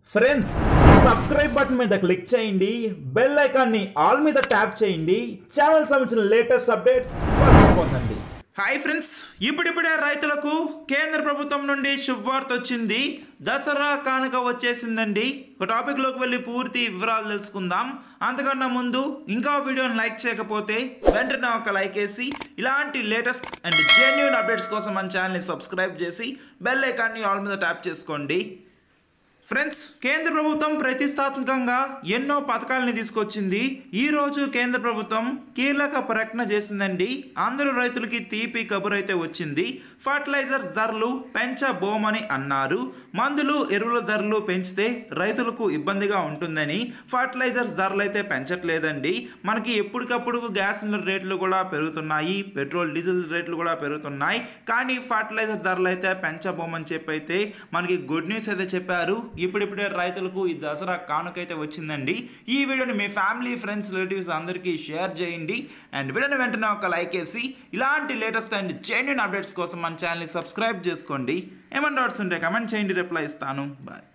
friends subscribe button మీద click చేయండి bell ఐకాన్ని ఆల్ మీద ట్యాప్ చేయండి ఛానల్ సంబంధించిన లేటెస్ట్ అప్డేట్స్ ఫస్ట్ పొందండి హాయ్ ఫ్రెండ్స్ ఇప్పుడిప్పుడే రైతులకు కేంద్ర ప్రభుత్వం నుండి శుభవార్త వచ్చింది దసరా కానుక వచ్చేసిందండి ఒక టాపిక్లోకి వెళ్ళి పూర్తి వివరాలు తెలుసుకుందాం అంతకన్నా ముందు ఇంకా వీడియోని లైక్ చేయకపోతే వెంటనే ఒక లైక్ వేసి ఇలాంటి లేటెస్ట్ అండ్ జెన్యున్ అప్డేట్స్ కోసం మన ఛానల్ని సబ్స్క్రైబ్ చేసి బెల్ ఐకాన్ని ఆల్ మీద ట్యాప్ చేసుకోండి ఫ్రెండ్స్ కేంద్ర ప్రభుత్వం ప్రతిష్టాత్మకంగా ఎన్నో పథకాలని తీసుకొచ్చింది ఈ రోజు కేంద్ర ప్రభుత్వం కీలక ప్రకటన చేసిందండి అందరూ రైతులకి తీపి కబురు అయితే వచ్చింది ఫర్టిలైజర్స్ ధరలు పెంచబోమని అన్నారు మందులు ఎరువుల ధరలు పెంచితే రైతులకు ఇబ్బందిగా ఉంటుందని ఫర్టిలైజర్స్ ధరలు అయితే పెంచట్లేదండి మనకి ఎప్పటికప్పుడు గ్యాస్ సిలిండర్ రేట్లు కూడా పెరుగుతున్నాయి పెట్రోల్ డీజిల్ రేట్లు కూడా పెరుగుతున్నాయి కానీ ఫర్టిలైజర్ ధరలు అయితే పెంచబోమని చెప్పి అయితే మనకి గుడ్ న్యూస్ అయితే చెప్పారు ఇప్పుడిప్పుడే రైతులకు ఈ దసరా కానుకైతే వచ్చిందండి ఈ వీడియోని మీ ఫ్యామిలీ ఫ్రెండ్స్ రిలేటివ్స్ అందరికీ షేర్ చేయండి అండ్ వీడియోని వెంటనే ఒక లైక్ వేసి ఇలాంటి లేటెస్ట్ అండ్ జెన్యున్ అప్డేట్స్ కోసం మన ఛానల్ని సబ్స్క్రైబ్ చేసుకోండి ఏమన్నా డౌట్స్ ఉంటే కమెంట్ చేయండి రిప్లై ఇస్తాను బాయ్